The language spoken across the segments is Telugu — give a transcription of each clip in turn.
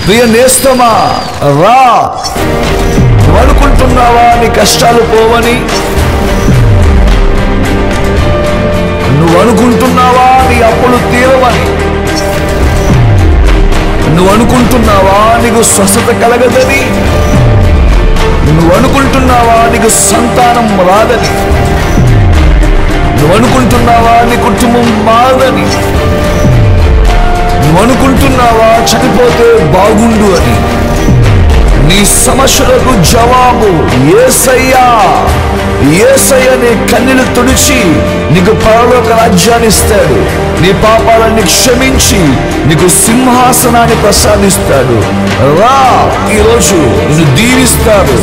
ప్రియ నేస్తమా రా నువ్వు అనుకుంటున్నావా నీ కష్టాలు పోవని నువ్వు అనుకుంటున్నావా నీ అప్పులు తీరవని నువ్వు అనుకుంటున్నావా నీకు స్వస్థత కలగదని నువ్వు అనుకుంటున్నావా నీకు సంతానం రాదని నువ్వు అనుకుంటున్నావా నీ కుటుంబం మారదని నువ్వు అనుకుంటున్నావా చనిపోతే బాగుండు అని నీ సమస్యలకు జవాబు ఏసయ్యా ఏసయ్య నీ కన్నీలు తుడిచి నీకు పరలోక రాజ్యాన్ని ఇస్తాడు నీ పాపాలన్నీ క్షమించి నీకు సింహాసనాన్ని ప్రసాదిస్తాడు రా ఈరోజు నిన్ను దీవిస్తాడు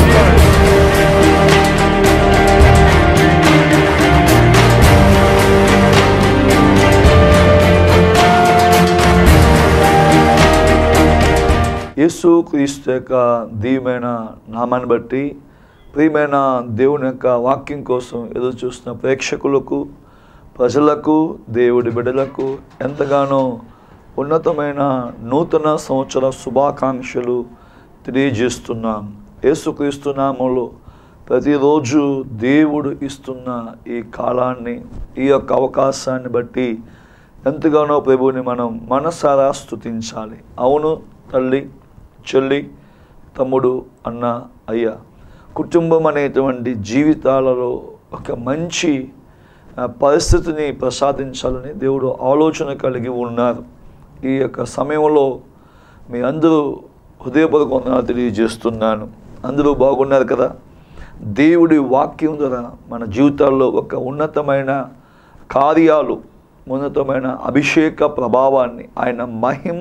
యేసు క్రీస్తు యొక్క దీవెన నామాన్ని బట్టి ప్రియమైన దేవుని యొక్క వాక్యం కోసం ఎదురు చూస్తున్న ప్రేక్షకులకు ప్రజలకు దేవుడి బిడ్డలకు ఎంతగానో ఉన్నతమైన నూతన సంవత్సర శుభాకాంక్షలు తెలియజేస్తున్నాం యేసుక్రీస్తు నామంలో ప్రతిరోజు దేవుడు ఇస్తున్న ఈ కాలాన్ని ఈ యొక్క అవకాశాన్ని బట్టి ఎంతగానో ప్రభువుని మనం మనసారా స్తుతించాలి అవును తల్లి చెల్లి తమ్ముడు అన్న అయ్య కుటుంబం అనేటువంటి జీవితాలలో ఒక మంచి ఆ, పరిస్థితిని ప్రసాదించాలని దేవుడు ఆలోచన కలిగి ఉన్నారు ఈ యొక్క సమయంలో మీ అందరూ హృదయపూర్వక వందనాలు తెలియజేస్తున్నాను అందరూ బాగున్నారు కదా దేవుడి వాక్యం ద్వారా మన జీవితాల్లో ఒక ఉన్నతమైన కార్యాలు ఉన్నతమైన అభిషేక ప్రభావాన్ని ఆయన మహిమ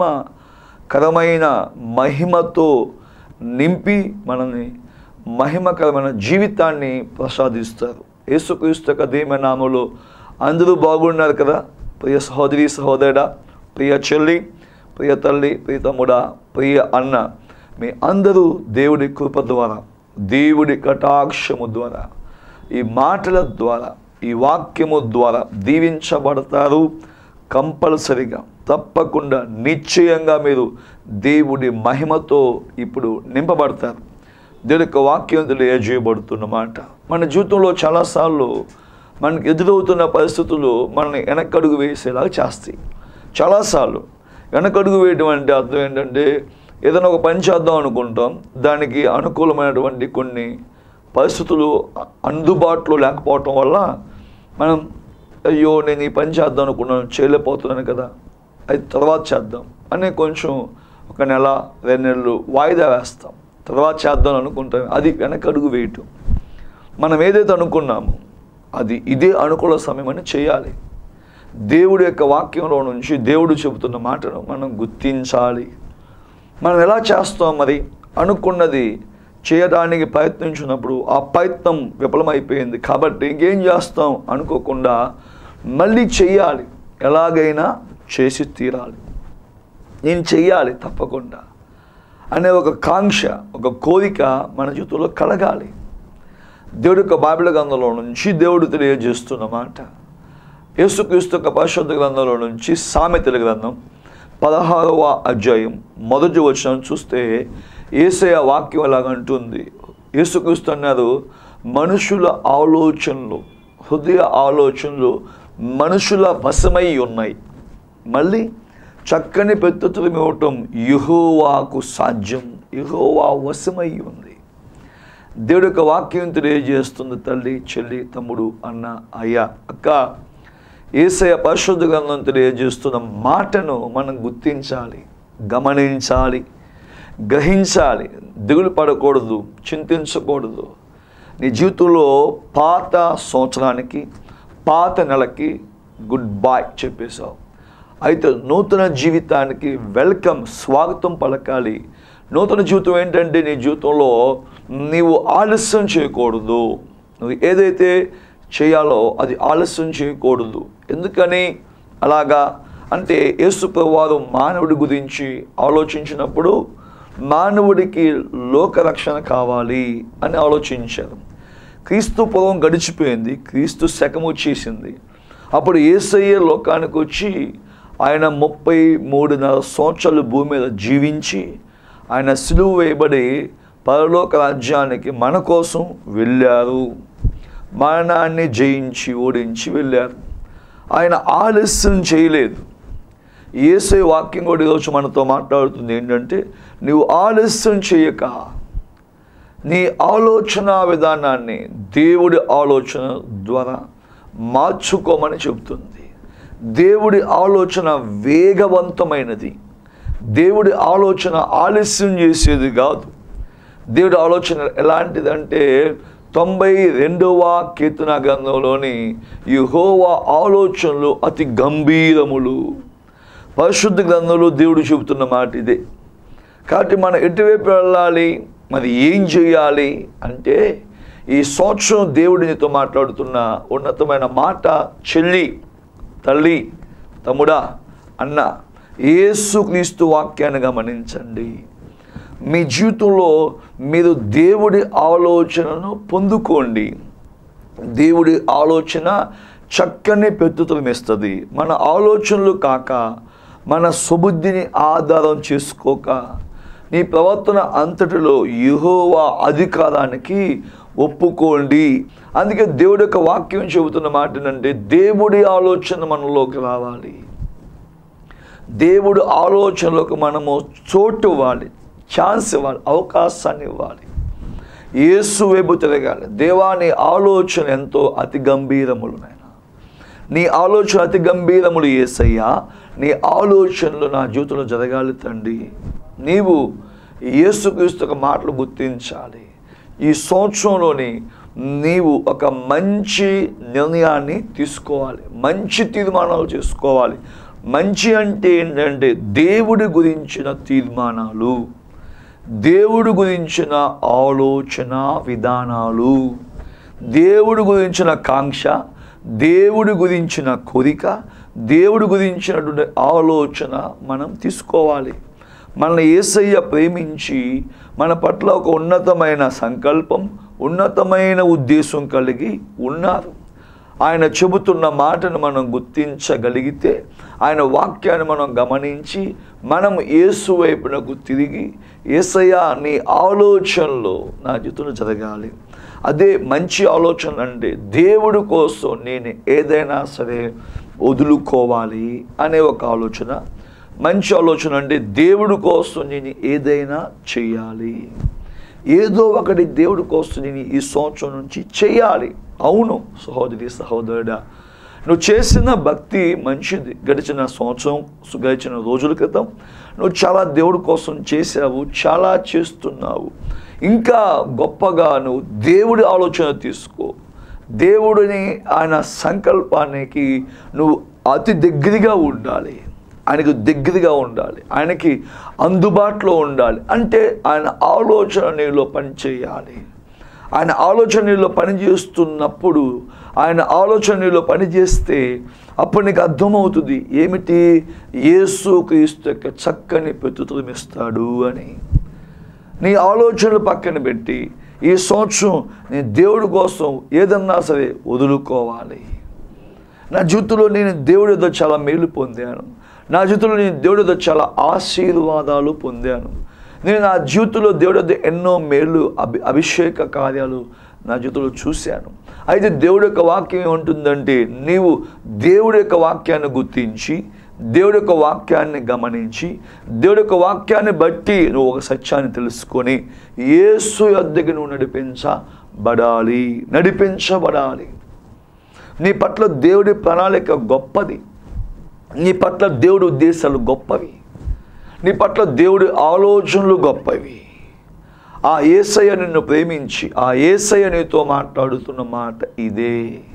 కరమైన మహిమతో నింపి మనల్ని మహిమకరమైన జీవితాన్ని ప్రసాదిస్తారు యేసుక్రీస్తు యొక్క దేవుని నామములో అందరూ బాగున్నారు కదా ప్రియ సహోదరి సహోదరుడా ప్రియ చెల్లి ప్రియ తల్లి ప్రియ తమ్ముడా ప్రియ అన్న మీ అందరూ దేవుడి కృప ద్వారా దేవుడి కటాక్షము ద్వారా ఈ మాటల ద్వారా ఈ వాక్యము ద్వారా దీవించబడతారు కంపల్సరిగా తప్పకుండా నిశ్చయంగా మీరు దేవుడి మహిమతో ఇప్పుడు నింపబడతారు దేవుడి యొక్క వాక్యం తెలియజేయబడుతున్నమాట మన జీవితంలో చాలాసార్లు మనకి ఎదురవుతున్న పరిస్థితులు మనల్ని వెనకడుగు వేసేలాగా చేస్తాయి చాలాసార్లు వెనకడుగు వేయడం అంటే అర్థం ఏంటంటే ఏదైనా ఒక పని చేద్దాం అనుకుంటాం దానికి అనుకూలమైనటువంటి కొన్ని పరిస్థితులు అ- అందుబాటులో లేకపోవటం వల్ల మనం అయ్యో నేను ఈ పని చేద్దాం అనుకున్నాను చేయలేకపోతున్నాను కదా అది తర్వాత చేద్దాం అని కొంచెం ఒక నెల రెండు నెలలు వాయిదా వేస్తాం తర్వాత చేద్దాం అనుకుంటాం అది వెనకడుగు వేయటం మనం ఏదైతే అనుకున్నామో అది ఇదే అనుకూల సమయం అని చేయాలి దేవుడి యొక్క వాక్యంలో నుంచి దేవుడు చెబుతున్న మాటను మనం గుర్తించాలి మనం ఎలా చేస్తాం మరి అనుకున్నది చేయడానికి ప్రయత్నించినప్పుడు ఆ ప్రయత్నం విఫలమైపోయింది కాబట్టి ఇంకేం చేస్తాం అనుకోకుండా మళ్ళీ చెయ్యాలి ఎలాగైనా చేసి తీరాలి నేను చెయ్యాలి తప్పకుండా అనే ఒక కాంక్ష ఒక కోరిక మన జీవితంలో కలగాలి దేవుడి యొక్క బైబిల్ గ్రంథంలో నుంచి దేవుడు తెలియజేస్తున్న మాట యేసుక్రీస్తు యొక్క పరిశుద్ధ గ్రంథంలో నుంచి సామెతల గ్రంథం పదహారవ అధ్యాయం మొదటి వచనం చూస్తే ఏసయ వాక్యం ఎలాగంటుంది యేసుక్రీస్తు అన్నారు మనుషుల ఆలోచనలు హృదయ ఆలోచనలు మనుషుల వశమై ఉన్నాయి మళ్ళీ చక్కని పెద్దతులు ఇవ్వటం యుహోవాకు సాధ్యం యుహోవా వశమై ఉంది దేవుడి యొక్క వాక్యం తెలియజేస్తుంది తల్లి చెల్లి తమ్ముడు అన్న అయ్య అక్క ఏసయ పరిశుద్ధ గ్రంథం తెలియజేస్తున్న మాటను మనం గుర్తించాలి గమనించాలి గ్రహించాలి దిగులు పడకూడదు చింతించకూడదు నీ జీవితంలో పాత సంవత్సరానికి పాత నెలకి గుడ్ బాయ్ చెప్పేశావు అయితే నూతన జీవితానికి వెల్కమ్ స్వాగతం పలకాలి నూతన జీవితం ఏంటంటే నీ జీవితంలో నీవు ఆలస్యం చేయకూడదు నువ్వు ఏదైతే చేయాలో అది ఆలస్యం చేయకూడదు ఎందుకని అలాగా అంటే యేసుప్రభు వారు మానవుడి గురించి ఆలోచించినప్పుడు మానవుడికి లోకరక్షణ కావాలి అని ఆలోచించారు క్రీస్తు పూర్వం గడిచిపోయింది క్రీస్తు శకము చేసింది అప్పుడు ఏసయ్య లోకానికి వచ్చి ఆయన ముప్పై మూడున్నర సంవత్సరాలు భూమి మీద జీవించి ఆయన సిలువ వేయబడి పరలోక రాజ్యానికి మన కోసం వెళ్ళారు మరణాన్ని జయించి ఓడించి వెళ్ళారు ఆయన ఆలస్యం చేయలేదు ఏసే వాక్యం కూడా ఈరోజు మనతో మాట్లాడుతుంది ఏంటంటే నువ్వు ఆలస్యం చేయక నీ ఆలోచన విధానాన్ని దేవుడి ఆలోచన ద్వారా మార్చుకోమని చెబుతుంది దేవుడి ఆలోచన వేగవంతమైనది దేవుడి ఆలోచన ఆలస్యం చేసేది కాదు దేవుడి ఆలోచన ఎలాంటిదంటే తొంభై రెండవ కీర్తన గ్రంథంలోని యెహోవా ఆలోచనలు అతి గంభీరములు పరిశుద్ధ గ్రంథంలో దేవుడు చెబుతున్న మాట ఇదే కాబట్టి మనం ఎటువైపు వెళ్ళాలి మరి ఏం చేయాలి అంటే ఈ సంవత్సరం దేవుడు నీతో మాట్లాడుతున్న ఉన్నతమైన మాట చెల్లి తల్లి తమ్ముడా అన్న యేసుక్రీస్తు వాక్యాన్ని గమనించండి మీ జీవితంలో మీరు దేవుడి ఆలోచనను పొందుకోండి దేవుడి ఆలోచన చక్కని పెట్టుదలం ఇస్తుంది మన ఆలోచనలు కాక మన సుబుద్ధిని ఆధారం చేసుకోక నీ ప్రవర్తన అంతటిలో యెహోవా అధికారానికి ఒప్పుకోండి అందుకే దేవుడి యొక్క వాక్యం చెబుతున్న మాట ఏంటంటే దేవుడి ఆలోచన మనలోకి రావాలి దేవుడు ఆలోచనలకు మనము చోటు ఇవ్వాలి ఛాన్స్ ఇవ్వాలి అవకాశాన్ని ఇవ్వాలి యేసు వైపు తిరగాలి దేవా నీ ఆలోచన ఎంతో అతి గంభీరములు నాయన నీ ఆలోచన అతి గంభీరములు ఏసయ్యా నీ ఆలోచనలు నా జీవితంలో జరగాలి తండ్రి నీవు యేసుక్రీస్తు యొక్క మాటలు గుర్తించాలి ఈ సంవత్సరంలోని నీవు ఒక మంచి నిర్ణయాన్ని తీసుకోవాలి మంచి తీర్మానాలు చేసుకోవాలి మంచి అంటే ఏంటంటే దేవుడి గురించిన తీర్మానాలు దేవుడి గురించిన ఆలోచన విధానాలు దేవుడి గురించిన కాంక్ష దేవుడి గురించిన కోరిక దేవుడి గురించినటువంటి ఆలోచన మనం తీసుకోవాలి మనల్ని ఏసయ్య ప్రేమించి మన పట్ల ఒక ఉన్నతమైన సంకల్పం ఉన్నతమైన ఉద్దేశం కలిగి ఉన్నారు ఆయన చెబుతున్న మాటను మనం గుర్తించగలిగితే ఆయన వాక్యాన్ని మనం గమనించి మనం యేసు వైపునకు తిరిగి ఏసయ్య నీ ఆలోచనలో నా జీవితంలో జరగాలి అదే మంచి ఆలోచన అంటే దేవుడి కోసం నేను ఏదైనా సరే వదులుకోవాలి అనే ఒక ఆలోచన మంచి ఆలోచన అంటే దేవుడి కోసం నేను ఏదైనా చేయాలి ఏదో ఒకటి దేవుడి కోసం నేను ఈ సంవత్సరం నుంచి చేయాలి అవును సహోదరి సహోదరుడా నువ్వు చేసిన భక్తి మంచిది గడిచిన సంవత్సరం గడిచిన రోజుల క్రితం నువ్వు చాలా దేవుడి కోసం చేసావు చాలా చేస్తున్నావు ఇంకా గొప్పగా నువ్వు దేవుడి ఆలోచన తీసుకో దేవుడిని ఆయన సంకల్పానికి నువ్వు అతి దగ్గరగా ఉండాలి ఆయనకు దగ్గరగా ఉండాలి ఆయనకి అందుబాటులో ఉండాలి అంటే ఆయన ఆలోచన నీలో పనిచేయాలి ఆయన ఆలోచన నీలో పనిచేస్తున్నప్పుడు ఆయన ఆలోచన నీలో పనిచేస్తే అప్పుడు నీకు అర్థమవుతుంది ఏమిటి యేసు క్రీస్తు యొక్క చక్కని ప్రతితులం ఇస్తాడు అని నీ ఆలోచనలు పక్కన పెట్టి ఈ సంవత్సరం నీ దేవుడి కోసం ఏదన్నా సరే వదులుకోవాలి నా జీవితంలో నేను దేవుడి వద్ద చాలా మేలు పొందాను నా జీవితంలో నేను దేవుడి వద్ద చాలా ఆశీర్వాదాలు పొందాను నేను నా జీవితంలో దేవుడి వద్ద ఎన్నో మేలు అభి అభిషేక కార్యాలు నా జీవితంలో చూశాను అయితే దేవుడి యొక్క వాక్యం ఏముంటుందంటే నీవు దేవుడి యొక్క వాక్యాన్ని గుర్తించి దేవుడి యొక్క వాక్యాన్ని గమనించి దేవుడి యొక్క వాక్యాన్ని బట్టి నువ్వు ఒక సత్యాన్ని తెలుసుకొని యేసు యొద్దకి నువ్వు నడిపించబడాలి నడిపించబడాలి నీ పట్ల దేవుడి ప్రణాళిక గొప్పది నీ పట్ల దేవుడి ఉద్దేశాలు గొప్పవి నీ పట్ల దేవుడి ఆలోచనలు గొప్పవి ఆ ఏసయ్య నిన్ను ప్రేమించి ఆ ఏసయ్య నీతో మాట్లాడుతున్న మాట ఇదే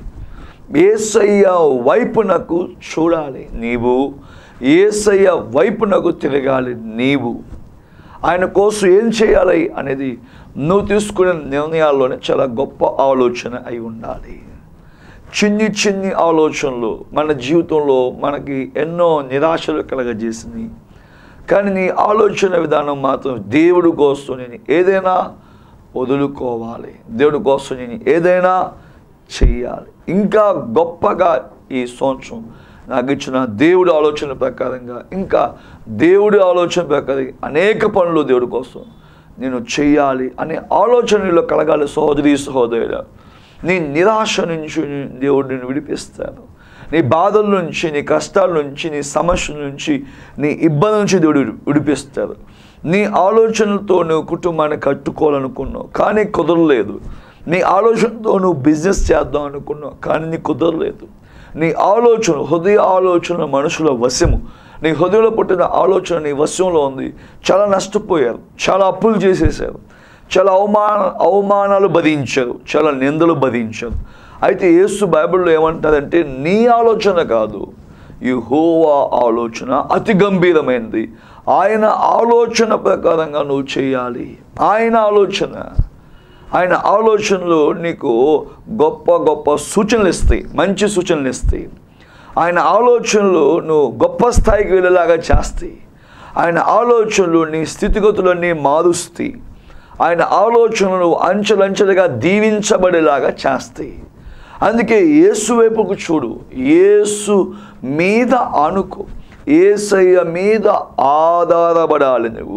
ఏసయ్య వైపునకు చూడాలి నీవు ఏసయ్య వైపునకు తిరగాలి నీవు ఆయన కోసం ఏం చేయాలి అనేది నువ్వు తీసుకునే నిర్ణయాల్లోనే చాలా గొప్ప ఆలోచన అయి ఉండాలి చిన్ని చిన్ని ఆలోచనలు మన జీవితంలో మనకి ఎన్నో నిరాశలు కలగజేసినాయి కానీ నీ ఆలోచన విధానం మాత్రం దేవుడి కోసం నేను ఏదైనా వదులుకోవాలి దేవుడి కోసం నేను ఏదైనా చెయ్యాలి ఇంకా గొప్పగా ఈ సంవత్సరం నాకు ఇచ్చిన దేవుడి ఆలోచన ప్రకారంగా ఇంకా దేవుడి ఆలోచన ప్రకారం అనేక పనులు దేవుడి కోసం నేను చెయ్యాలి అనే ఆలోచనలో కలగాలి సహోదరి సహోదరుడు నీ నిరాశ నుంచి దేవుడు నిన్ను విడిపిస్తాడు నీ బాధల నుంచి నీ కష్టాల నుంచి నీ సమస్యల నుంచి నీ ఇబ్బంది నుంచి దేవుడు విడి- విడిపిస్తాడు నీ ఆలోచనలతో నువ్వు కుటుంబాన్ని కట్టుకోవాలనుకున్నావు కానీ కుదరలేదు నీ ఆలోచనతో నువ్వు బిజినెస్ చేద్దాం అనుకున్నావు కానీ నీకు కుదరలేదు నీ ఆలోచన హృదయ ఆలోచన మనుషుల వశము నీ హృదయంలో పుట్టిన ఆలోచన నీ వశంలో ఉంది చాలా నష్టపోయారు చాలా అప్పులు చేసేసారు చాలా అవమాన అవమానాలు భరించారు చాలా నిందలు భరించారు అయితే యేసు బైబిల్లో ఏమంటారంటే నీ ఆలోచన కాదు యెహోవా ఆలోచన అతి గంభీరమైనది ఆయన ఆలోచన ప్రకారంగా నువ్వు చేయాలి ఆయన ఆలోచన ఆయన ఆలోచనలు నీకు గొప్ప గొప్ప సూచనలు ఇస్తాయి మంచి సూచనలు ఇస్తాయి ఆయన ఆలోచనలు నువ్వు గొప్ప స్థాయికి వెళ్ళేలాగా చేస్తాయి ఆయన ఆలోచనలు నీ స్థితిగతులన్నీ మారుస్తాయి ఆయన ఆలోచనలు అంచెలంచెలుగా దీవించబడేలాగా చేస్తాయి అందుకే యేసు వైపుకు చూడు యేసు మీద ఆనుకో ఏసయ్య మీద ఆధారపడాలి నువ్వు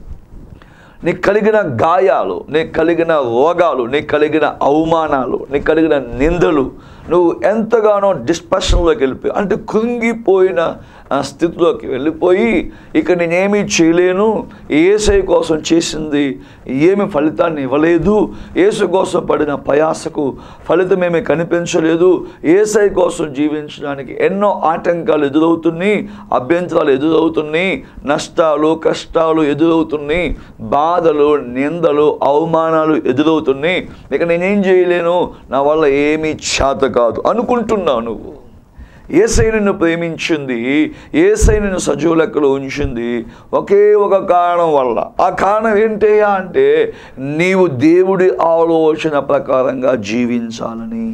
నీకు కలిగిన గాయాలు నీకు కలిగిన రోగాలు నీకు కలిగిన అవమానాలు నీకు కలిగిన నిందలు నువ్వు ఎంతగానో డిస్పషన్లోకి వెళ్ళిపోయి అంటే కృంగిపోయిన ఆ స్థితిలోకి వెళ్ళిపోయి ఇక నేనేమీ చేయలేను ఏసై కోసం చేసింది ఏమి ఫలితాన్ని ఇవ్వలేదు ఏసు కోసం పడిన ప్రయాసకు ఫలితం ఏమీ కనిపించలేదు ఏసై కోసం జీవించడానికి ఎన్నో ఆటంకాలు ఎదురవుతున్నాయి అభ్యంతరాలు ఎదురవుతున్నాయి నష్టాలు కష్టాలు ఎదురవుతున్నాయి బాధలు నిందలు అవమానాలు ఎదురవుతున్నాయి ఇక నేనేం చేయలేను నా వల్ల ఏమీ చేత కాదు అనుకుంటున్నావు నువ్వు ఏసై నిన్ను ప్రేమించింది ఏసై నిన్ను సజీవ లెక్కలో ఉంచింది ఒకే ఒక కారణం వల్ల ఆ కారణం ఏంటయ్యా అంటే నీవు దేవుడి ఆలోచన ప్రకారంగా జీవించాలని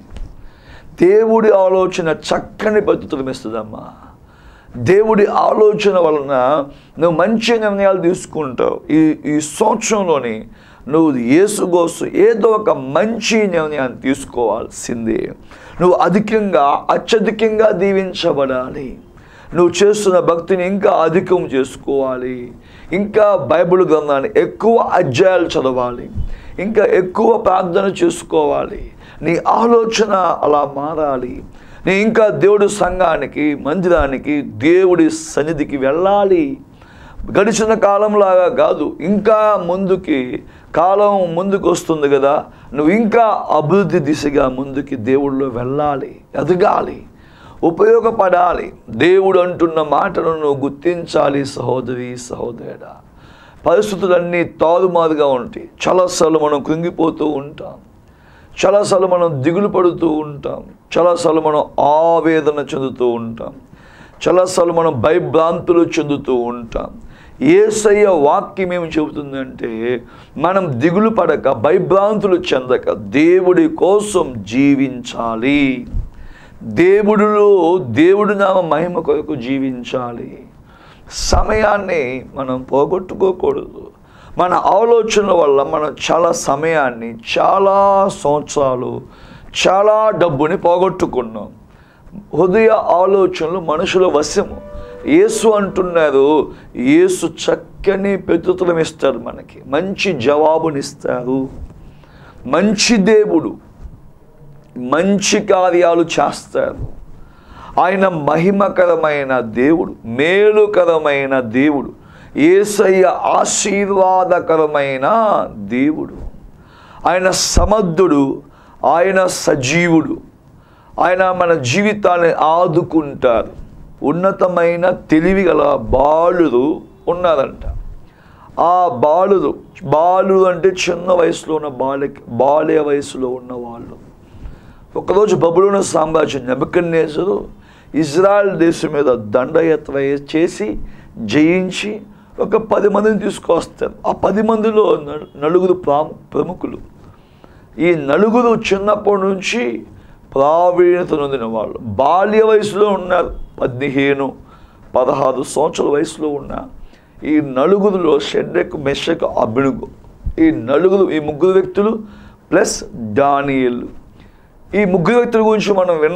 దేవుడి ఆలోచన చక్కని పద్ధతులు ఇస్తుందమ్మా దేవుడి ఆలోచన వలన నువ్వు మంచి నిర్ణయాలు తీసుకుంటావు ఈ ఈ సంవత్సరంలోని నువ్వు యేసు కోసం ఏదో ఒక మంచి నిర్ణయాన్ని తీసుకోవాల్సిందే నువ్వు అధికంగా అత్యధికంగా దీవించబడాలి నువ్వు చేస్తున్న భక్తిని ఇంకా అధికం చేసుకోవాలి ఇంకా బైబిల్ గ్రంథాన్ని ఎక్కువ అధ్యాయాలు చదవాలి ఇంకా ఎక్కువ ప్రార్థన చేసుకోవాలి నీ ఆలోచన అలా మారాలి నీ ఇంకా దేవుడి సంఘానికి మందిరానికి దేవుడి సన్నిధికి వెళ్ళాలి గడిచిన కాలంలాగా కాదు ఇంకా ముందుకి కాలం ముందుకు వస్తుంది కదా నువ్వు ఇంకా అభివృద్ధి దిశగా ముందుకి దేవుళ్ళు వెళ్ళాలి ఎదగాలి ఉపయోగపడాలి దేవుడు అంటున్న మాటలను నువ్వు గుర్తించాలి సహోదరి సహోదరుడా పరిస్థితులన్నీ తారుమారుగా ఉంటాయి చాలాసార్లు మనం కృంగిపోతూ ఉంటాం చాలాసార్లు మనం దిగులు పడుతూ ఉంటాం చాలాసార్లు మనం ఆవేదన చెందుతూ ఉంటాం చాలాసార్లు మనం భయభ్రాంతులు చెందుతూ ఉంటాం ఏసయ్య వాక్యం ఏమి చెబుతుందంటే మనం దిగులు పడక భయభ్రాంతులు చెందక దేవుడి కోసం జీవించాలి దేవుడిలో దేవుడి నామ మహిమ కొరకు జీవించాలి సమయాన్ని మనం పోగొట్టుకోకూడదు మన ఆలోచనల వల్ల మనం చాలా సమయాన్ని చాలా సంవత్సరాలు చాలా డబ్బుని పోగొట్టుకున్నాం హృదయ ఆలోచనలు మనుషుల వశము యేసు అంటున్నారు యేసు చక్కని ప్రత్యుత్తరం ఇస్తారు మనకి మంచి జవాబునిస్తారు మంచి దేవుడు మంచి కార్యాలు చేస్తారు ఆయన మహిమకరమైన దేవుడు మేలుకరమైన దేవుడు ఏసయ్య ఆశీర్వాదకరమైన దేవుడు ఆయన సమర్థుడు ఆయన సజీవుడు ఆయన మన జీవితాన్ని ఆదుకుంటారు ఉన్నతమైన తెలివి గల బాలురు ఉన్నారంట ఆ బాలురు బాలు అంటే చిన్న వయసులో ఉన్న బాలకి బాల్య వయసులో ఉన్న వాళ్ళు ఒకరోజు బబులోని సామ్రాజ్యం నెబకన్నేసరు ఇజ్రాయెల్ దేశం మీద దండయాత్ర చేసి జయించి ఒక పది మందిని తీసుకొస్తారు ఆ పది మందిలో న- నలుగురు ప్రా ప్రముఖులు ఈ నలుగురు చిన్నప్పటి నుంచి ప్రావీణ్యత నొందిన వాళ్ళు బాల్య వయసులో ఉన్నారు పదిహేను పదహారు సంవత్సరాల వయసులో ఉన్న ఈ నలుగురులో షెడ్డెక్ మెషక్ అభినుగు ఈ నలుగురు ఈ ముగ్గురు వ్యక్తులు ప్లస్ డానియల్ ఈ ముగ్గురు వ్యక్తుల గురించి మనం విందాం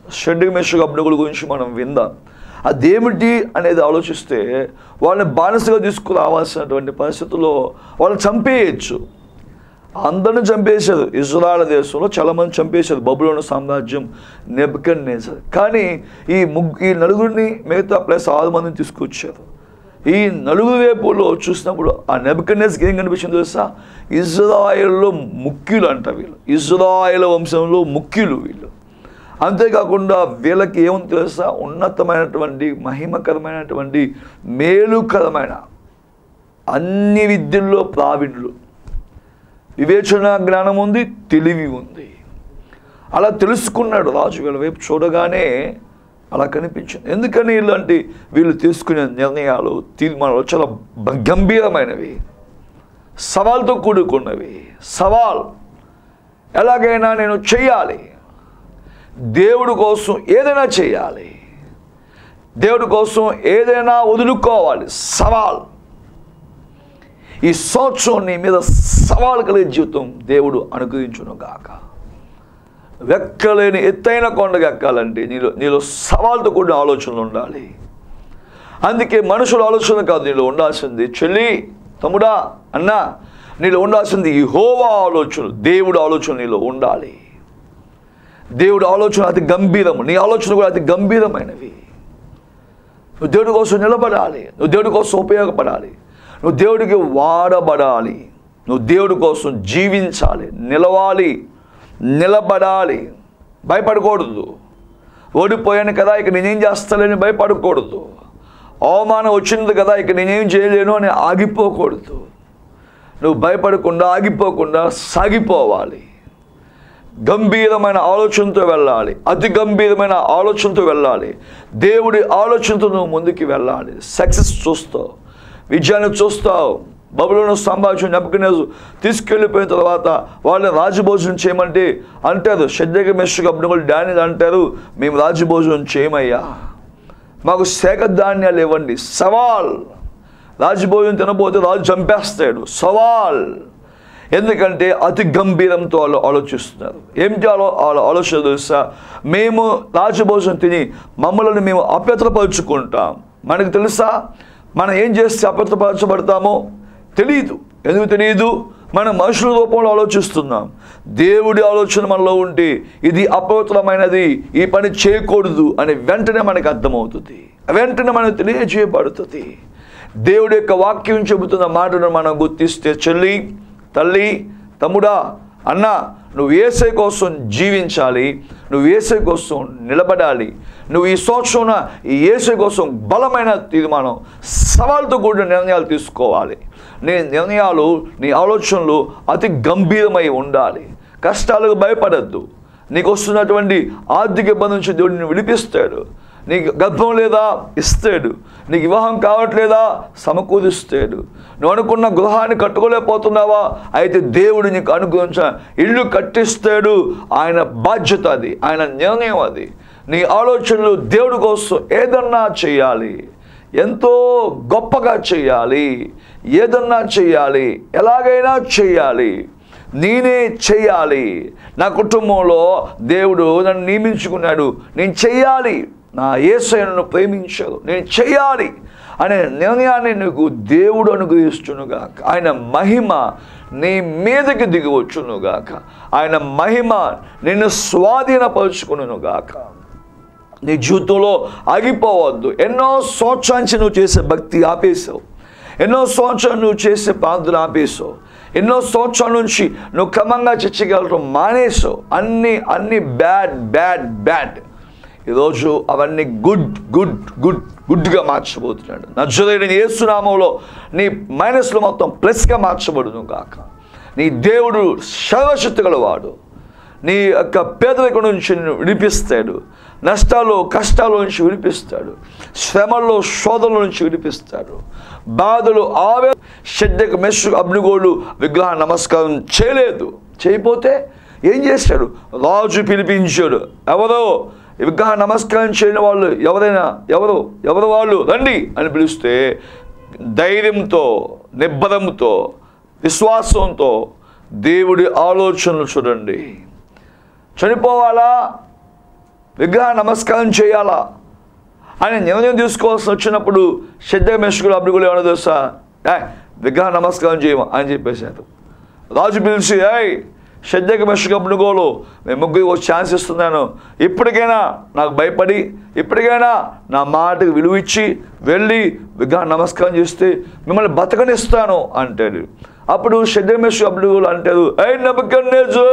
షడ్డి మెషకు అబ్డుగుల గురించి మనం విందాం అదేమిటి అనేది ఆలోచిస్తే వాళ్ళని బానిసగా తీసుకురావాల్సినటువంటి పరిస్థితుల్లో వాళ్ళని చంపేయచ్చు అందరిని చంపేశారు ఇజ్రాయల్ దేశంలో చాలా మంది చంపేశారు బబులోని సామ్రాజ్యం నెబ్కన్ నేసారు కానీ ఈ ముగ్గు ఈ నలుగురిని మిగతా ప్లస్ ఆరు మందిని తీసుకొచ్చారు ఈ నలుగురు వైపులో చూసినప్పుడు ఆ నెబ్కన్నెస్కి ఏం కనిపించింది తెలుసా ఇజ్రాయెల్లో ముఖ్యులు అంట వీళ్ళు ఇజ్రాయెల్ వంశంలో ముఖ్యులు వీళ్ళు అంతేకాకుండా వీళ్ళకి ఏముంది తెలుసా ఉన్నతమైనటువంటి మహిమకరమైనటువంటి మేలుకరమైన అన్ని విద్యల్లో ప్రావీణ్యులు వివేచన జ్ఞానం ఉంది తెలివి ఉంది అలా తెలుసుకున్నాడు రాజు వీళ్ళ వైపు చూడగానే అలా కనిపించింది ఎందుకని ఇలాంటి వీళ్ళు తీసుకునే నిర్ణయాలు తీర్మానాలు చాలా బ- గంభీరమైనవి సవాల్తో కూడుకున్నవి సవాల్ ఎలాగైనా నేను చేయాలి దేవుడి కోసం ఏదైనా చేయాలి దేవుడి కోసం ఏదైనా వదులుకోవాలి సవాల్ ఈ సంవత్సరం నీ మీద సవాల్ కలిగే జీవితం దేవుడు అనుగ్రహించును గాక వెక్కలేని ఎత్తైన కొండగా ఎక్కాలంటే నీలో నీలో సవాల్తో కూడిన ఆలోచనలు ఉండాలి అందుకే మనుషుల ఆలోచన కాదు నీలో ఉండాల్సింది చెల్లి తమ్ముడా అన్నా నీలో ఉండాల్సింది ఈ హోవా ఆలోచన దేవుడు ఆలోచన నీలో ఉండాలి దేవుడు ఆలోచన అతి గంభీరము నీ ఆలోచన కూడా అతి గంభీరమైనవి నువ్వు దేవుడి కోసం నిలబడాలి నువ్వు దేవుడి కోసం ఉపయోగపడాలి నువ్వు దేవుడికి వాడబడాలి నువ్వు దేవుడి కోసం జీవించాలి నిలవాలి నిలబడాలి భయపడకూడదు ఓడిపోయాను కదా ఇక నేనేం చేస్తానని భయపడకూడదు అవమానం వచ్చింది కదా ఇక నేనేం చేయలేను అని ఆగిపోకూడదు నువ్వు భయపడకుండా ఆగిపోకుండా సాగిపోవాలి గంభీరమైన ఆలోచనతో వెళ్ళాలి అతి గంభీరమైన ఆలోచనతో వెళ్ళాలి దేవుడి ఆలోచనతో నువ్వు ముందుకు వెళ్ళాలి సక్సెస్ చూస్తావు విజయాన్ని చూస్తావు బబులను సంభాషణ నెప్పుకునేది తీసుకెళ్ళిపోయిన తర్వాత వాళ్ళని రాజభోజనం చేయమంటే అంటారు షడ్డగ మెషకు అప్పుడు డాని అంటారు మేము రాజభోజనం చేయమయ్యా మాకు శాఖ ధాన్యాలు ఇవ్వండి సవాల్ రాజభోజనం తినబోతే రాజు చంపేస్తాడు సవాల్ ఎందుకంటే అతి గంభీరంతో వాళ్ళు ఆలోచిస్తున్నారు ఏం చేయాలో వాళ్ళ ఆలోచన తెలుసా మేము రాజభోజనం తిని మమ్మల్ని మేము అప్యతపరుచుకుంటాం మనకు తెలుసా మనం ఏం చేస్తే అప్యతపరచబడతామో తెలియదు ఎందుకు తెలియదు మనం మనుషుల రూపంలో ఆలోచిస్తున్నాం దేవుడి ఆలోచన మనలో ఉంటే ఇది అపవిత్రమైనది ఈ పని చేయకూడదు అని వెంటనే మనకు అర్థమవుతుంది వెంటనే మనకు తెలియజేయబడుతుంది దేవుడి యొక్క వాక్యం చెబుతున్న మాటను మనం గుర్తిస్తే చెల్లి తల్లి తమ్ముడా అన్న నువ్వు ఏసై కోసం జీవించాలి నువ్వు ఏసై కోసం నిలబడాలి నువ్వు ఈ సంవత్సరం ఈ ఏసై కోసం బలమైన తీర్మానం సవాల్తో కూడిన నిర్ణయాలు తీసుకోవాలి నీ నిర్ణయాలు నీ ఆలోచనలు అతి గంభీరమై ఉండాలి కష్టాలకు భయపడద్దు నీకు వస్తున్నటువంటి ఆర్థిక ఇబ్బంది నుంచి దేవుడు నిన్ను విడిపిస్తాడు నీకు గర్భం లేదా ఇస్తాడు నీకు వివాహం కావట్లేదా సమకూరుస్తాడు నువ్వు అనుకున్న గృహాన్ని కట్టుకోలేకపోతున్నావా అయితే దేవుడు నీకు అనుగ్రహించిన ఇల్లు కట్టిస్తాడు ఆయన బాధ్యత అది ఆయన నిర్ణయం అది నీ ఆలోచనలు దేవుడి కోసం ఏదన్నా చేయాలి ఎంతో గొప్పగా చేయాలి ఏదన్నా చేయాలి ఎలాగైనా చేయాలి నేనే చేయాలి నా కుటుంబంలో దేవుడు నన్ను నియమించుకున్నాడు నేను చెయ్యాలి నా ఏసైనను ప్రేమించాడు నేను చెయ్యాలి అనే నిర్ణయాన్ని నీకు దేవుడు అనుగ్రహించునుగాక ఆయన మహిమ నీ మీదకి దిగివచ్చునుగాక ఆయన మహిమ నిన్ను స్వాధీనపరుచుకునుగాక నీ జీవితంలో ఆగిపోవద్దు ఎన్నో సంవత్సరానికి నువ్వు చేసే భక్తి ఆపేసావు ఎన్నో సంవత్సరాలు నువ్వు చేసే ప్రార్థన ఆపేసావు ఎన్నో సంవత్సరాల నుంచి నువ్వు క్రమంగా చర్చగలటం మానేసావు అన్ని అన్ని బ్యాడ్ బ్యాడ్ బ్యాడ్ ఈరోజు అవన్నీ గుడ్ గుడ్ గుడ్ గుడ్గా మార్చబోతున్నాడు నచ్చలేని ఏసునామంలో నీ మైనస్లు మొత్తం ప్లస్గా మార్చబడును కాక నీ దేవుడు సర్వశక్తి గలవాడు నీ యొక్క పేదరికం నుంచి నిన్ను విడిపిస్తాడు నష్టాలు కష్టాల నుంచి విడిపిస్తాడు శ్రమల్లో శోధనల నుంచి విడిపిస్తాడు బాధలు ఆవే షడ్డకు మెస్సు అబ్నుగోళ్ళు విగ్రహ నమస్కారం చేయలేదు చేయకపోతే ఏం చేశాడు రాజు పిలిపించాడు ఎవరో విగ్రహ నమస్కారం చేయని వాళ్ళు ఎవరైనా ఎవరు ఎవరు వాళ్ళు రండి అని పిలిస్తే ధైర్యంతో నిబ్బరంతో విశ్వాసంతో దేవుడి ఆలోచనలు చూడండి చనిపోవాలా విగ్రహ నమస్కారం చేయాలా అని నిర్ణయం తీసుకోవాల్సి వచ్చినప్పుడు శ్రద్ధ మెషకులు అప్పుడు ఏమన్నా తెలుసా ఏ విగ్రహ నమస్కారం చేయమా అని చెప్పేశారు రాజు పిలిచి ఏయ్ శ్రద్ధకి మెషకు అప్పుడుగోలు మేము ముగ్గురికి ఒక ఛాన్స్ ఇస్తున్నాను ఇప్పటికైనా నాకు భయపడి ఇప్పటికైనా నా మాటకు విలువ ఇచ్చి వెళ్ళి విగ్రహ నమస్కారం చేస్తే మిమ్మల్ని బతకనిస్తాను అంటాడు అప్పుడు శ్రద్ధ మెషకు అప్పుడుగోలు అంటారు ఏ నమ్మకన్నేజు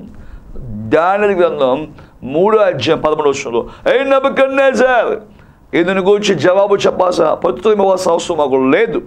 దాని గ్రంథం మూడో అధ్యాయం పదమూడు వచ్చంలో ఏ నమ్మకన్నేజర్ ఇదని గురించి జవాబు చెప్పాల్సిన ప్రస్తుతం ఇవ్వాల్సిన అవసరం మాకు లేదు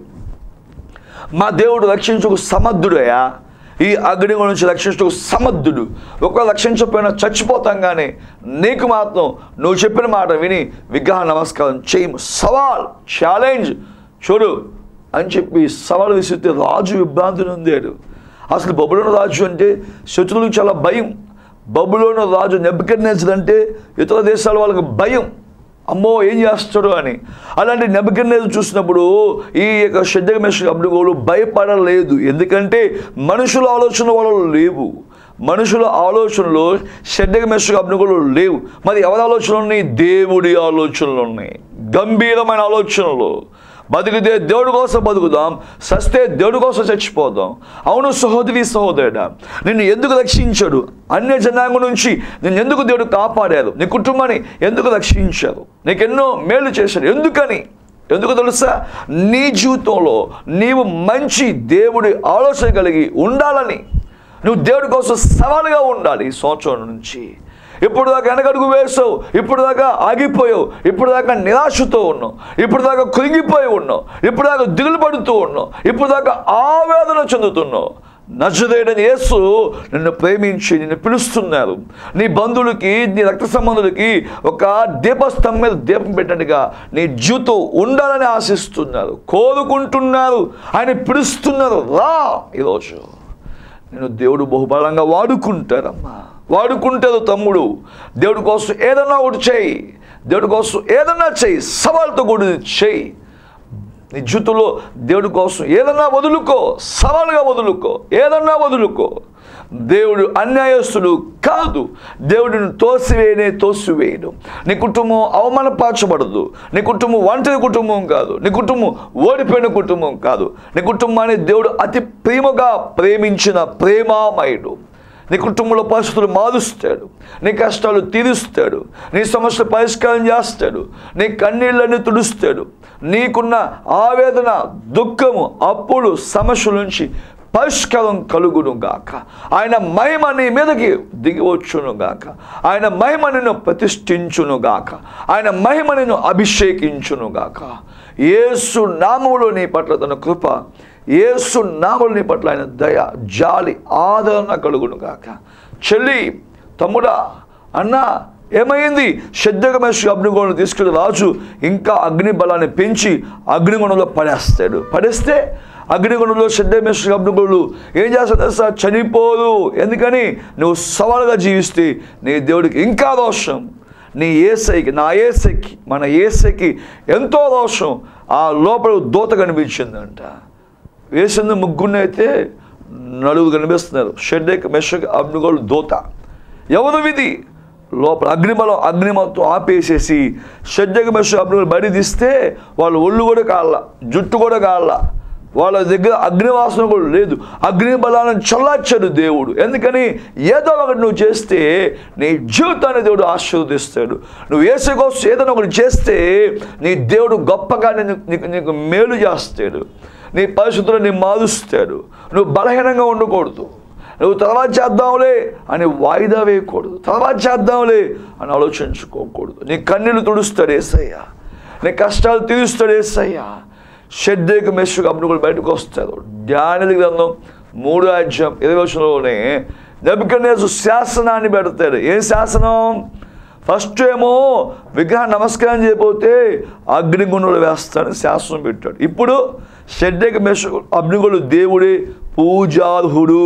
మా దేవుడు రక్షించుకు సమర్థుడయా ఈ అగ్ని నుంచి రక్షించుకు సమర్థుడు ఒకవేళ రక్షించకపోయినా చచ్చిపోతాం కానీ నీకు మాత్రం నువ్వు చెప్పిన మాట విని విగ్రహ నమస్కారం చేయము సవాల్ ఛాలెంజ్ చూడు అని చెప్పి సవాల్ విసిరితే రాజు విభ్రాంతి నొందాడు అసలు బబులోని రాజు అంటే శత్రువులకు చాలా భయం బబులోని రాజు నెబ్బకెన్నేసర్ అంటే ఇతర దేశాల వాళ్ళకి భయం అమ్మో ఏం చేస్తాడు అని అలాంటి నెబ్బకెన్నేది చూసినప్పుడు ఈ యొక్క శుద్ధగమేష అబ్దుగోలు భయపడలేదు ఎందుకంటే మనుషుల ఆలోచన వాళ్ళు లేవు మనుషుల ఆలోచనలు షడ్డగమేష అబ్దుగోలు లేవు మరి ఎవరి ఆలోచనలు ఉన్నాయి దేవుడి ఆలోచనలు ఉన్నాయి గంభీరమైన ఆలోచనలు బతికితే దేవుడి కోసం బతుకుదాం సస్తే దేవుడి కోసం చచ్చిపోదాం అవును సహోదరి సహోదరుడా నిన్ను ఎందుకు రక్షించాడు అన్య జనాంగం నుంచి నిన్ను ఎందుకు దేవుడు కాపాడారు నీ కుటుంబాన్ని ఎందుకు రక్షించారు నీకెన్నో మేలు చేశాడు ఎందుకని ఎందుకు తెలుసా నీ జీవితంలో నీవు మంచి దేవుడి ఆలోచన కలిగి ఉండాలని నువ్వు దేవుడి కోసం సవాలుగా ఉండాలి ఈ సంవత్సరం నుంచి ఇప్పుడు దాకా వెనకడుగు వేసావు ఇప్పుడు దాకా ఆగిపోయావు ఇప్పుడు దాకా నిరాశతో ఉన్నావు ఇప్పుడు దాకా కృంగిపోయి ఉన్నావు ఇప్పుడు దాకా దిగులు పడుతూ ఉన్నావు ఇప్పుడు దాకా ఆవేదన చెందుతున్నావు నచ్చదేడని యేసు నిన్ను ప్రేమించి నిన్ను పిలుస్తున్నారు నీ బంధువులకి నీ రక్త సంబంధులకి ఒక దీపస్తంభం మీద దీపం పెట్టినట్టుగా నీ జీవితం ఉండాలని ఆశిస్తున్నారు కోరుకుంటున్నారు ఆయన పిలుస్తున్నారు రా ఈరోజు నేను దేవుడు బహుబలంగా వాడుకుంటారమ్మా వాడుకుంటారు తమ్ముడు దేవుడి కోసం ఏదన్నా ఒకటి చేయి దేవుడి కోసం ఏదన్నా చేయి సవాల్తో కూడిన చేయి నీ జీవితంలో దేవుడి కోసం ఏదన్నా వదులుకో సవాలుగా వదులుకో ఏదన్నా వదులుకో దేవుడు అన్యాయస్తుడు కాదు దేవుడిని తోసివేయనే తోసివేయడు నీ కుటుంబం అవమానపరచబడదు నీ కుటుంబం ఒంటరి కుటుంబం కాదు నీ కుటుంబం ఓడిపోయిన కుటుంబం కాదు నీ కుటుంబాన్ని దేవుడు అతి ప్రేమగా ప్రేమించిన ప్రేమామయుడు నీ కుటుంబంలో పరిస్థితులు మారుస్తాడు నీ కష్టాలు తీరుస్తాడు నీ సమస్యలు పరిష్కారం చేస్తాడు నీ కన్నీళ్ళని తుడుస్తాడు నీకున్న ఆవేదన దుఃఖము అప్పుడు సమస్యల నుంచి పరిష్కారం కలుగును గాక ఆయన మహిమ నీ మీదకి దిగివచ్చును గాక ఆయన మహిమ నిన్ను ప్రతిష్ఠించును గాక ఆయన మహిమ నిన్ను అభిషేకించును గాక యేసు నామములో నీ పట్ల తన కృప యేసు నామములు నీ పట్ల ఆయన దయ జాలి ఆదరణ కలుగును గాక చెల్లి తమ్ముడా అన్నా ఏమైంది శ్రద్ధగమేశ్వరి అగ్నిగుణం తీసుకెళ్ళి రాజు ఇంకా అగ్ని బలాన్ని పెంచి అగ్నిగుణంలో పడేస్తాడు పడేస్తే అగ్నిగుణంలో శ్రద్ధమేశ్వరి అగ్నిగుణులు ఏం చేస్తాడు తెలుసా చనిపోదు ఎందుకని నువ్వు సవాలుగా జీవిస్తే నీ దేవుడికి ఇంకా దోషం నీ ఏసైకి నా ఏసైకి మన ఏసైకి ఎంతో దోషం ఆ లోపల దూత కనిపించిందంట వేసింది ముగ్గురినైతే నలుగురు కనిపిస్తున్నారు షెడ్డెక్ మెషక్ అగ్నిగోళ దూత ఎవరు విధి లోపల అగ్నిబలం అగ్ని మొత్తం ఆపేసేసి షెడ్డెక్ మెషక్ అగ్నిగోళ బడి తీస్తే వాళ్ళ ఒళ్ళు కూడా కాళ్ళ జుట్టు కూడా కాళ్ళ వాళ్ళ దగ్గర అగ్నివాసన కూడా లేదు అగ్ని బలాలను చల్లార్చాడు దేవుడు ఎందుకని ఏదో ఒకటి నువ్వు చేస్తే నీ జీవితాన్ని దేవుడు ఆశీర్వదిస్తాడు నువ్వు వేసే కోసం ఏదైనా ఒకటి చేస్తే నీ దేవుడు గొప్పగా నిన్ను నీకు నీకు మేలు చేస్తాడు నీ పరిస్థితులను నీ మారుస్తాడు నువ్వు బలహీనంగా ఉండకూడదు నువ్వు తర్వాత చేద్దాంలే అని వాయిదా వేయకూడదు తర్వాత చేద్దాంలే అని ఆలోచించుకోకూడదు నీ కన్నీళ్ళు తుడుస్తాడు ఏసయ్యా నీ కష్టాలు తీరుస్తాడు ఏసయ్యా షెడ్డేక మెస్సుకు అప్పుడు కూడా బయటకు వస్తారు జ్ఞానుల గ్రంథం మూడు అధ్యాయం ఇరవై వచనంలోనే నెబుకన్నేసు శాసనాన్ని పెడతాడు ఏం శాసనం ఫస్ట్ ఏమో విగ్రహ నమస్కారం చేయకపోతే అగ్నిగుణులు వేస్తాడని శాసనం పెట్టాడు ఇప్పుడు షెడ్డేక మెస్సు అగ్నిగుడు దేవుడే పూజార్హుడు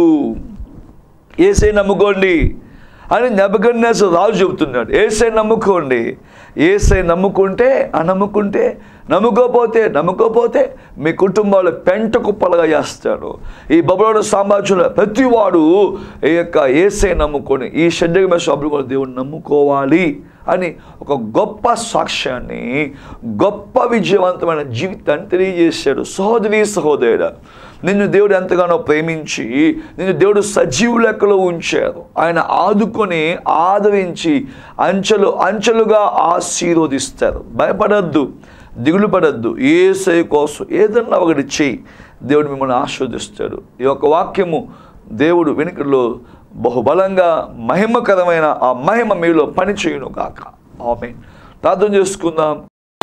ఏసై నమ్ముకోండి అని నెబకన్నేసు రాజు చెబుతున్నాడు ఏసై నమ్ముకోండి ఏసై నమ్ముకుంటే ఆ నమ్ముకుంటే నమ్ముకోపోతే నమ్ముకోపోతే మీ కుటుంబాలు పెంట కుప్పలుగా చేస్తాడు ఈ బబులోని సామ్రాజ్యంలో ప్రతివాడు ఈ యొక్క ఏసై నమ్ముకొని ఈ షడ్డగమే సభ్యులు కూడా దేవుని నమ్ముకోవాలి అని ఒక గొప్ప సాక్ష్యాన్ని గొప్ప విజయవంతమైన జీవితాన్ని తెలియజేశాడు సహోదరి సహోదరుడు నిన్ను దేవుడు ఎంతగానో ప్రేమించి నిన్ను దేవుడు సజీవ లెక్కలో ఉంచారు ఆయన ఆదుకొని ఆదరించి అంచెలు అంచెలుగా ఆశీర్వదిస్తారు భయపడద్దు దిగులు పడద్దు ఏసై కోసం ఏదన్నా ఒకటి చేయి దేవుడు మిమ్మల్ని ఆస్వాదిస్తాడు ఈ యొక్క వాక్యము దేవుడు వెనుకలో బహుబలంగా మహిమకరమైన ఆ మహిమ మీలో పని చేయును కాక ఆమె ప్రార్థన చేసుకుందాం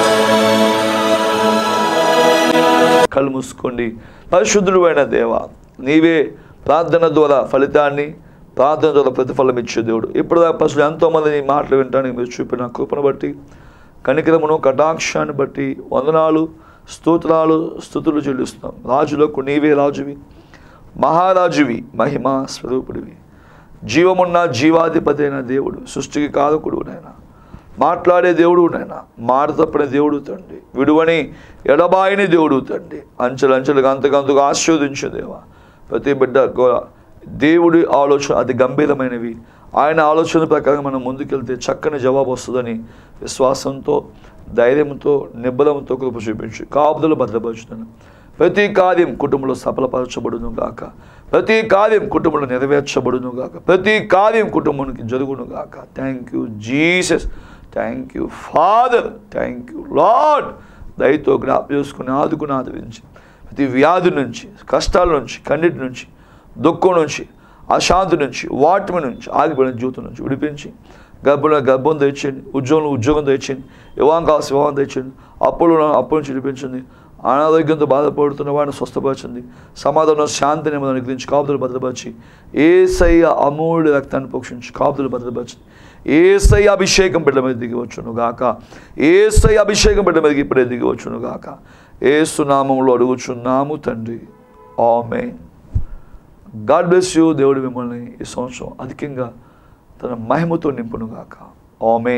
కళ్ళు మూసుకోండి పరిశుద్ధుడు అయిన దేవ నీవే ప్రార్థన ద్వారా ఫలితాన్ని ప్రార్థన ద్వారా ప్రతిఫలం ఇచ్చే దేవుడు ఇప్పుడు పసులు ఎంతోమంది నీ మాటలు వింటానికి మీరు చూపిన కృపను బట్టి కనికరమును కటాక్షాన్ని బట్టి వందనాలు స్తోత్రాలు స్థుతులు చెల్లిస్తున్నాం రాజులకు నీవే రాజువి మహారాజువి మహిమా స్వరూపుడివి జీవమున్న జీవాధిపతి అయిన దేవుడు సృష్టికి కారకుడు నైనా మాట్లాడే దేవుడు నైనా మాట తప్పని దేవుడు తండ్రి విడువని ఎడబాయిని దేవుడు తండ్రి అంచెలంచెలుగా అంతకంతగా ఆశీర్వదించే దేవా ప్రతి బిడ్డ కూడా దేవుడి ఆలోచన అతి గంభీరమైనవి ఆయన ఆలోచన ప్రకారం మనం ముందుకెళ్తే చక్కని జవాబు వస్తుందని విశ్వాసంతో ధైర్యంతో నిబ్బలంతో కృప చూపించి కాపుదలు భద్రపరుచుతాను ప్రతి కార్యం కుటుంబంలో సఫలపరచబడును గాక ప్రతి కార్యం కుటుంబంలో నెరవేర్చబడును గాక ప్రతి కార్యం కుటుంబానికి జరుగును గాక thank you Jesus thank you father thank you Lord దయతో జ్ఞాప చేసుకుని ఆదుకుని ఆదరించి ప్రతి వ్యాధి నుంచి కష్టాల నుంచి కన్నిటి నుంచి దుఃఖం నుంచి అశాంతి నుంచి వాటిమి నుంచి ఆగిపోయిన జీవితం నుంచి విడిపించి గర్భంలో గర్భం తెచ్చింది ఉద్యోగంలో ఉద్యోగం తెచ్చింది వివాహం కావాల్సి వివాహం తెచ్చింది అప్పులు అప్పుల నుంచి విడిపించింది అనారోగ్యంతో బాధపడుతున్న వాడిని స్వస్థపరిచింది సమాధానం శాంతి నెమ్మది అనుగ్రహించి కాపుదలు భద్రపరిచి ఏసయ్య అమూల్య రక్తాన్ని పోషించి కాపుదలు భద్రపరిచింది ఏసై అభిషేకం బిడ్డ మీద దిగి వచ్చును గాక ఏసై అభిషేకం బిడ్డ మీదకి ఇప్పుడే దిగి వచ్చును గాక ఏసునామంలో అడుగుచున్నాము తండ్రి ఆమె గాడ్ బ్లెస్ యూ దేవుడు మిమ్మల్ని ఈ సంవత్సరం అధికంగా తన మహిమతో నింపును గాక ఆమె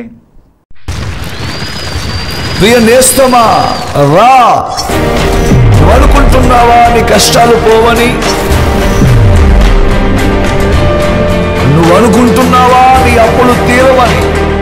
ప్రియ నేస్తమా రా నువ్వు అనుకుంటున్నావా నీ కష్టాలు పోవని నువ్వు అనుకుంటున్నావా నీ అప్పులు తీరవని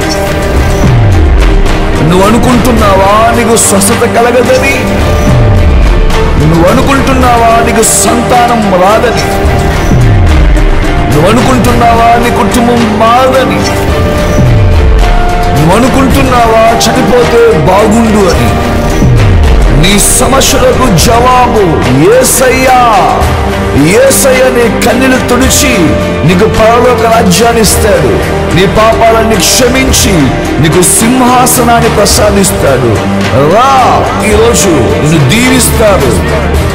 నువ్వు అనుకుంటున్నావా నీకు స్వస్థత కలగదని నువ్వు అనుకుంటున్నావా నీకు సంతానం రాదని నువ్వు అనుకుంటున్నావా నీ కుటుంబం మారదని నువ్వు అనుకుంటున్నావా చనిపోతే బాగుండు అని నీ సమస్యలకు జవాబు ఏసయ్యా ఏసయ్య నీ కన్నీలు తుడిచి నీకు పరలోక రాజ్యాన్ని ఇస్తాడు నీ పాపాలన్నీ క్షమించి నీకు సింహాసనాన్ని ప్రసాదిస్తాడు రా ఈరోజు నిన్ను దీవిస్తాడు